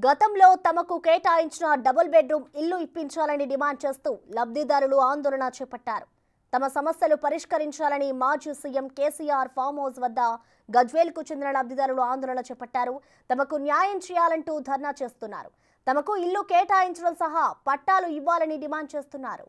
గతంలో తమకు కేటాయించిన డబుల్ బెడ్రూమ్ ఇల్లు ఇప్పించాలని డిమాండ్ చేస్తూ లబ్ధిదారులు ఆందోళన చేపట్టారు తమ సమస్యలు పరిష్కరించాలని మాజీ సీఎం కేసీఆర్ ఫామ్ హౌస్ వద్ద గజ్వేల్కు చెందిన లబ్ధిదారులు ఆందోళన చేపట్టారు తమకు న్యాయం చేయాలంటూ ధర్నా చేస్తున్నారు తమకు ఇల్లు కేటాయించడం సహా పట్టాలు ఇవ్వాలని డిమాండ్ చేస్తున్నారు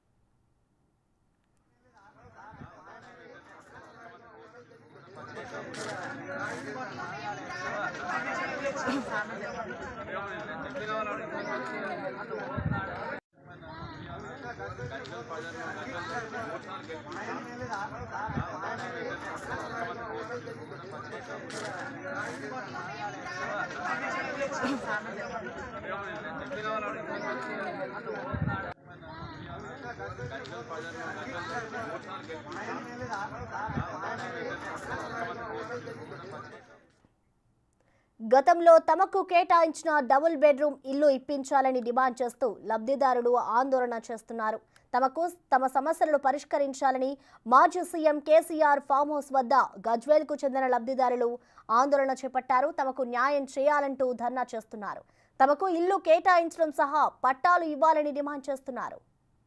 గతంలో తమకు కేటాయించిన డబుల్ బెడ్రూమ్ ఇల్లు ఇప్పించాలని డిమాండ్ చేస్తూ లబ్ధిదారులు ఆందోళన చేస్తున్నారు తమకు తమ సమస్యలను పరిష్కరించాలని మాజీ సీఎం కేసీఆర్ ఫామ్ హౌస్ వద్ద గజ్వేల్కు చెందిన లబ్ధిదారులు ఆందోళన చేపట్టారు తమకు న్యాయం చేయాలంటూ ధర్నా చేస్తున్నారు తమకు ఇల్లు కేటాయించడం సహా పట్టాలు ఇవ్వాలని డిమాండ్ చేస్తున్నారు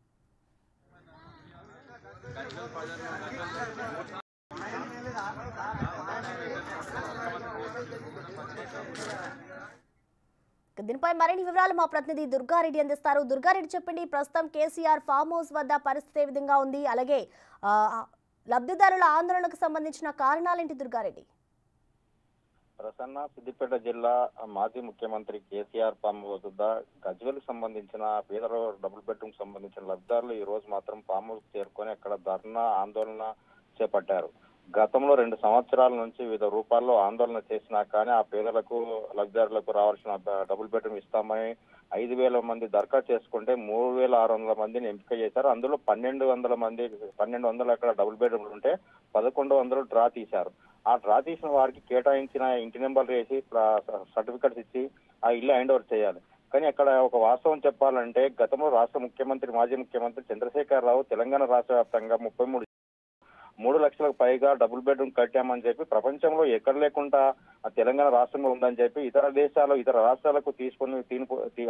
ఇక దీనిపై మరిన్ని వివరాలు మా ప్రతినిధి దుర్గారెడ్డి అందిస్తారు దుర్గారెడ్డి చెప్పండి ప్రస్తుతం కేసీఆర్ ఫామ్ హౌస్ వద్ద పరిస్థితి ఏ విధంగా ఉంది అలాగే ఆ, లబ్ధిదారుల ఆందోళనకు సంబంధించిన కారణాలేంటి దుర్గారెడ్డి ప్రసన్న సిద్దిపేట జిల్లా మాజీ ముఖ్యమంత్రి కేసీఆర్ ఫామ్ హౌస్ వద్ద గజ్వెల్కి సంబంధించిన పేదల డబుల్ బెడ్రూమ్ సంబంధించిన లబ్ధిదారులు ఈ రోజు మాత్రం ఫామ్ హౌస్ చేరుకొని అక్కడ ధర్నా ఆందోళన చేపట్టారు గతంలో రెండు సంవత్సరాల నుంచి వివిధ రూపాల్లో ఆందోళన చేసినా కానీ ఆ పేదలకు లబ్ధిదారులకు రావాల్సిన బ- డబుల్ బెడ్రూమ్ ఇస్తామని ఐదు వేల మంది దరఖాస్తు చేసుకుంటే మూడు వేల ఆరు వందల మందిని ఎంపిక చేశారు అందులో పన్నెండు వందల మంది పన్నెండు వందలు అక్కడ డబుల్ బెడ్రూమ్లు ఉంటే పదకొండు వందలు డ్రా తీశారు ఆ డ్రా తీసిన వారికి కేటాయించిన ఇంటి నెంబర్ వేసి సర్టిఫికెట్స్ ఇచ్చి ఆ ఇల్లు హ్యాండ్ ఓవర్ చేయాలి కానీ అక్కడ ఒక వాస్తవం చెప్పాలంటే గతంలో రాష్ట్ర ముఖ్యమంత్రి మాజీ ముఖ్యమంత్రి చంద్రశేఖర్ రావు తెలంగాణ రాష్ట్ర వ్యాప్తంగా ముప్పై మూడు మూడు లక్షలకు పైగా డబుల్ బెడ్రూమ్ కట్టామని చెప్పి ప్రపంచంలో ఎక్కడ లేకుండా ఆ తెలంగాణ రాష్ట్రంలో ఉందని చెప్పి ఇతర దేశాలు ఇతర రాష్ట్రాలకు తీసుకొని తీను తీ-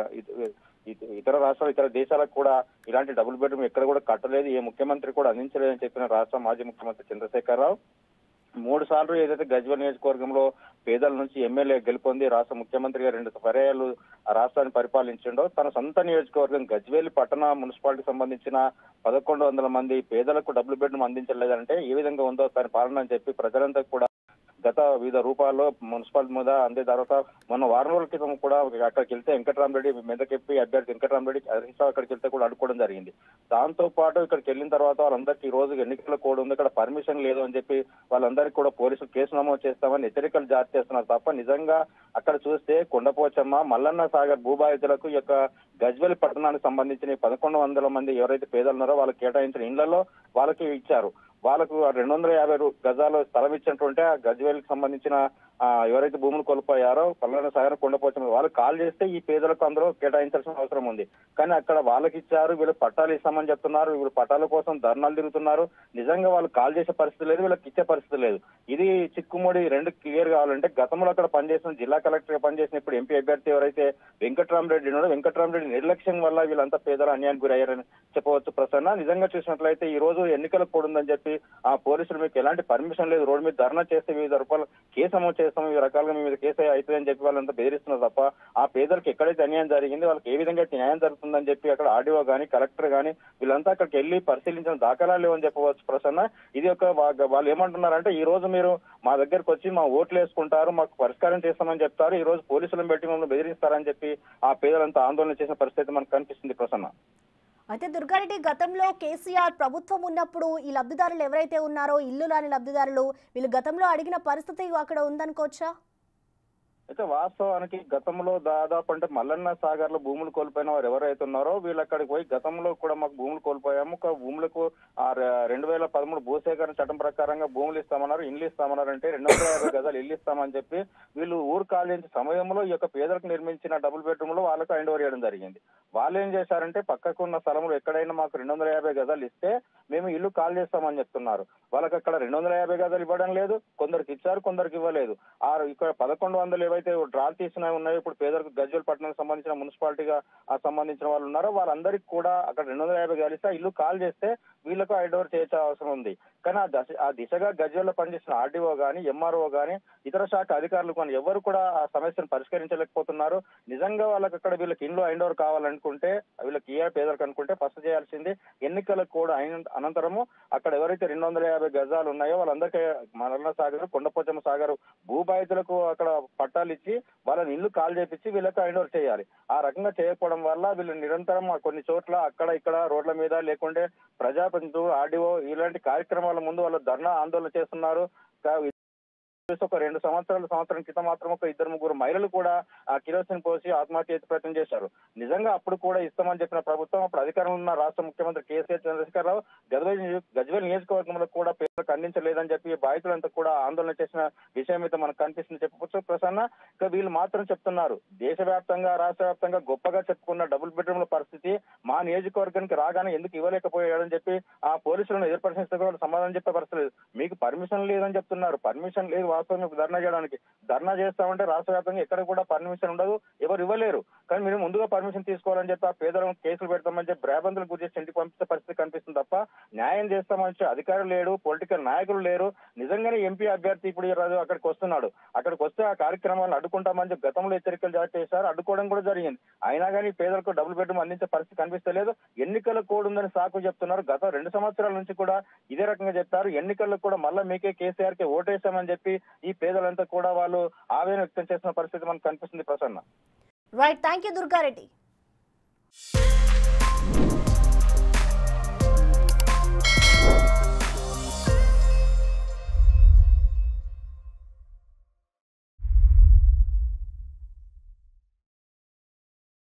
ఇత- ఇతర రాష్ట్రాలు ఇతర దేశాలకు కూడా ఇలాంటి డబుల్ బెడ్రూమ్ ఎక్కడ కూడా కట్టలేదు ఏ ముఖ్యమంత్రి కూడా అందించలేదని చెప్పిన రాష్ట్ర మాజీ ముఖ్యమంత్రి చంద్రశేఖర్ రావు మూడు సార్లు ఏదైతే గజ్వల్ నియోజకవర్గంలో పేదల నుంచి ఎమ్మెల్యే గెలుపొంది రాష్ట్ర ముఖ్యమంత్రిగా రెండు పర్యాయాలు ఆ రాష్ట్రాన్ని పరిపాలించిండో తన సొంత నియోజకవర్గం గజ్వేలి పట్టణ మున్సిపాలిటీకి సంబంధించిన పదకొండు వందల మంది పేదలకు డబుల్ బెడ్రూమ్ అందించలేదంటే ఏ విధంగా ఉందో తన పాలన అని చెప్పి ప్రజలంతా కూడా గత వివిధ రూపాల్లో మున్సిపాలిటీ మీద అందే తర్వాత మొన్న వారం రోజుల క్రితం కూడా అక్కడికి వెళ్తే వెంకటరామరెడ్డి మెదకెప్పి అభ్యర్థి వెంకటరామరెడ్డి హరీష్ రావు అక్కడికి వెళ్తే కూడా అడుకోవడం జరిగింది దాంతో పాటు ఇక్కడికి వెళ్ళిన తర్వాత వాళ్ళందరికీ ఈ రోజు ఎన్నికల కోడ్ ఉంది ఇక్కడ పర్మిషన్ లేదు అని చెప్పి వాళ్ళందరికీ కూడా పోలీసులు కేసు నమోదు చేస్తామని హెచ్చరికలు జారీ చేస్తున్నారు తప్ప నిజంగా అక్కడ చూస్తే కొండపోచమ్మ మల్లన్న సాగర్ భూబాధితులకు ఈ యొక్క గజ్వెల్ పట్టణానికి సంబంధించిన ఈ పదకొండు వందల మంది ఎవరైతే పేదలు ఉన్నారో వాళ్ళకి కేటాయించిన ఇళ్లలో వాళ్ళకి ఇచ్చారు వాళ్ళకు రెండు వందల యాభై రూ- గజాలు స్థలం ఇచ్చినట్టుంటే ఆ గజ్వేల్కి సంబంధించిన ఆ, ఎవరైతే భూములు కోల్పోయారో పల్లెన సాగర్ కొండపోచం వాళ్ళు కాల్ చేస్తే ఈ పేదలకు అందరూ కేటాయించాల్సిన అవసరం ఉంది కానీ అక్కడ వాళ్ళకి ఇచ్చారు వీళ్ళు పట్టాలు ఇస్తామని చెప్తున్నారు వీళ్ళు పట్టాల కోసం ధర్నాలు తిరుగుతున్నారు నిజంగా వాళ్ళు కాల్ చేసే పరిస్థితి లేదు వీళ్ళకి ఇచ్చే పరిస్థితి లేదు ఇది చిక్కుముడి రెండు క్లియర్ కావాలంటే గతంలో అక్కడ పనిచేసిన జిల్లా కలెక్టర్ గా పనిచేసిన ఇప్పుడు ఎంపీ అభ్యర్థి ఎవరైతే వెంకట్రామరెడ్డి ఉన్నాడో వెంకట్రామరెడ్డి నిర్లక్ష్యం వల్ల వీళ్ళంతా పేదల అన్యాయానికి గురయ్యారని చెప్పవచ్చు ప్రసన్న నిజంగా చూసినట్లయితే ఈ రోజు ఎన్నికలకు కూడా ఉందని చెప్పి ఆ పోలీసులు మీకు ఎలాంటి పర్మిషన్ లేదు రోడ్డు మీద ధర్నా చేస్తే వివిధ రూపాయలు కేసు అమలు చేస్తాం వివిధ రకాలుగా మీ మీద కేసు అవుతుందని చెప్పి వాళ్ళంతా బెదిరిస్తున్నారు తప్ప ఆ పేదలకు ఎక్కడైతే అన్యాయం జరిగింది వాళ్ళకి ఏ విధంగా అయితే న్యాయం జరుగుతుందని చెప్పి అక్కడ ఆర్డీఓ గానీ కలెక్టర్ గానీ వీళ్ళంతా అక్కడికి వెళ్ళి పరిశీలించిన దాఖలాలు లేవని చెప్పవచ్చు ప్రసన్న ఇది ఒక వా- వాళ్ళు ఏమంటున్నారంటే ఈ రోజు మీరు మా దగ్గరకు వచ్చి మా ఓట్లు వేసుకుంటారు మాకు పరిష్కారం చేస్తామని చెప్తారు ఈ రోజు పోలీసులను పెట్టి మమ్మల్ని బెదిరిస్తారని చెప్పి ఆ పేదలంతా ఆందోళన చేసిన పరిస్థితి మనకు కనిపిస్తుంది ప్రసన్న అయితే దుర్గారెడ్డి గతంలో కేసీఆర్ ప్రభుత్వం ఉన్నప్పుడు ఈ లబ్ధిదారులు ఎవరైతే ఉన్నారో ఇల్లు లాని లబ్ధిదారులు వీళ్ళు గతంలో అడిగిన పరిస్థితి అక్కడ ఉందనుకోవచ్చా అయితే వాస్తవానికి గతంలో దాదాపు అంటే మల్లన్న సాగర్ లో భూములు కోల్పోయిన వారు ఎవరైతే ఉన్నారో వీళ్ళు అక్కడికి పోయి గతంలో కూడా మాకు భూములు కోల్పోయాము ఒక భూములకు ఆ రె- రెండు వేల పదమూడు భూసేకరణ చట్టం ప్రకారంగా భూములు ఇస్తామన్నారు ఇల్లు ఇస్తామన్నారు అంటే రెండు వందల యాభై గజాలు ఇల్లు ఇస్తామని చెప్పి వీళ్ళు ఊరు కాలించే సమయంలో ఈ యొక్క పేదలకు నిర్మించిన డబుల్ బెడ్రూమ్ లో వాళ్ళకు హ్యాండ్ ఓవర్ చేయడం జరిగింది వాళ్ళు ఏం చేశారంటే పక్కకు ఉన్న స్థలంలో ఎక్కడైనా మాకు రెండు వందల యాభై గజాలు ఇస్తే మేము ఇల్లు కాల్ చేస్తామని చెప్తున్నారు వాళ్ళకి అక్కడ రెండు వందల యాభై గజాలు ఇవ్వడం లేదు కొందరికి ఇచ్చారు కొందరికి ఇవ్వలేదు ఆ ఇక్కడ పదకొండు వందలు ఏవైతే డ్రాల్ తీసినవి ఉన్నాయో ఇప్పుడు పేదలకు గజ్వల్ పట్టణానికి సంబంధించిన మున్సిపాలిటీగా ఆ సంబంధించిన వాళ్ళు ఉన్నారో వాళ్ళందరికీ కూడా అక్కడ రెండు వందల యాభై గజాలు ఇస్తే ఆ ఇల్లు కాల్ చేస్తే వీళ్ళకు ఐడ్ ఓవర్ చేసే అవసరం ఉంది కానీ ఆ దశ ఆ దిశగా గజ్వల్లో పనిచేసిన ఆర్డీఓ గానీ ఎంఆర్ఓ గానీ ఇతర శాఖ అధికారులు కానీ ఎవరు కూడా ఆ సమస్యను పరిష్కరించలేకపోతున్నారు నిజంగా వాళ్ళకి అక్కడ వీళ్ళకి ఇండ్లు ఐండ్ ఓవర్ కావాలనుకుంటే వీళ్ళకి ఏ పేదలకు అనుకుంటే ఫస్ట్ చేయాల్సింది ఎన్నికలకు కూడా అయిన అనంతరము అక్కడ ఎవరైతే రెండు వందల యాభై గజాలు ఉన్నాయో వాళ్ళందరికీ మరణ సాగర్ కొండపోచమ్మ సాగర్ భూబాధితులకు అక్కడ పట్టాలు ఇచ్చి వాళ్ళని ఇల్లు కాల్ చేపించి వీళ్ళకి ఐండ్ ఓవర్ చేయాలి ఆ రకంగా చేయకపోవడం వల్ల వీళ్ళు నిరంతరం ఆ కొన్ని చోట్ల అక్కడ ఇక్కడ రోడ్ల మీద లేకుంటే ప్రజాప్రతినిధులు ఆర్డీఓ ఇలాంటి కార్యక్రమాల ముందు వాళ్ళు ధర్నా ఆందోళన చేస్తున్నారు కా- చూస్తే ఒక రెండు సంవత్సరాల సంవత్సరం క్రితం మాత్రం ఒక ఇద్దరు ముగ్గురు మహిళలు కూడా ఆ కిరోసిన్ పోసి ఆత్మహత్య చేసే ప్రయత్నం చేశారు నిజంగా అప్పుడు కూడా ఇస్తామని చెప్పిన ప్రభుత్వం అప్పుడు అధికారంలో ఉన్న రాష్ట్ర ముఖ్యమంత్రి కేసీఆర్ చంద్రశేఖరరావు గజ్వేల్ నియో- గజ్వేల్ నియోజకవర్గంలో కూడా పేదలకు అందించలేదని చెప్పి బాధితులంతా కూడా ఆందోళన చేసిన విషయం అయితే మనకు కనిపిస్తుంది చెప్పవచ్చు ప్రసన్న ఇక వీళ్ళు మాత్రం చెప్తున్నారు దేశవ్యాప్తంగా రాష్ట్ర వ్యాప్తంగా గొప్పగా చెప్పుకున్న డబుల్ బెడ్రూమ్ల పరిస్థితి మా నియోజకవర్గానికి రాగానే ఎందుకు ఇవ్వలేకపోయాడని చెప్పి ఆ పోలీసులను ఎదుర్పరిస్తే కూడా వాళ్ళు సమాధానం చెప్పే పరిస్థితి లేదు మీకు పర్మిషన్ లేదని చెప్తున్నారు పర్మిషన్ లేదు వాస్తవంగా మీకు ధర్నా చేయడానికి ధర్నా చేస్తామంటే రాష్ట్ర వ్యాప్తంగా ఎక్కడ కూడా పర్మిషన్ ఉండదు ఎవరు ఇవ్వలేరు కానీ మీరు ముందుగా పర్మిషన్ తీసుకోవాలని చెప్పి ఆ పేదలను కేసులు పెడతామని చెప్పి భ్రాబంతులు గురి చేసి ఇంటికి పంపించే పరిస్థితి కనిపిస్తుంది తప్ప న్యాయం చేస్తామని చెప్పి అధికారులు లేడు పొలిటికల్ నాయకులు లేరు నిజంగానే ఎంపీ అభ్యర్థి ఇప్పుడు ఈ రోజు అక్కడికి వస్తున్నాడు అక్కడికి వస్తే ఆ కార్యక్రమాలను అడ్డుకుంటామని చెప్పి గతంలో హెచ్చరికలు జారీ చేశారు అడ్డుకోవడం కూడా జరిగింది అయినా కానీ పేదలకు డబుల్ బెడ్రూమ్ అందించే పరిస్థితి కనిపిస్తలేదు ఎన్నికల కోడ్ ఉందని సాకు చెప్తున్నారు గత రెండు సంవత్సరాల నుంచి కూడా ఇదే రకంగా చెప్పారు ఎన్నికల్లో కూడా మళ్ళీ మీకే కేసీఆర్ కి ఓటేశామని చెప్పి ఈ పేదలంతా కూడా వాళ్ళు ఆవేదన వ్యక్తం చేసిన పరిస్థితి మనకు కనిపిస్తుంది Prasanna right thank you Durga Reddy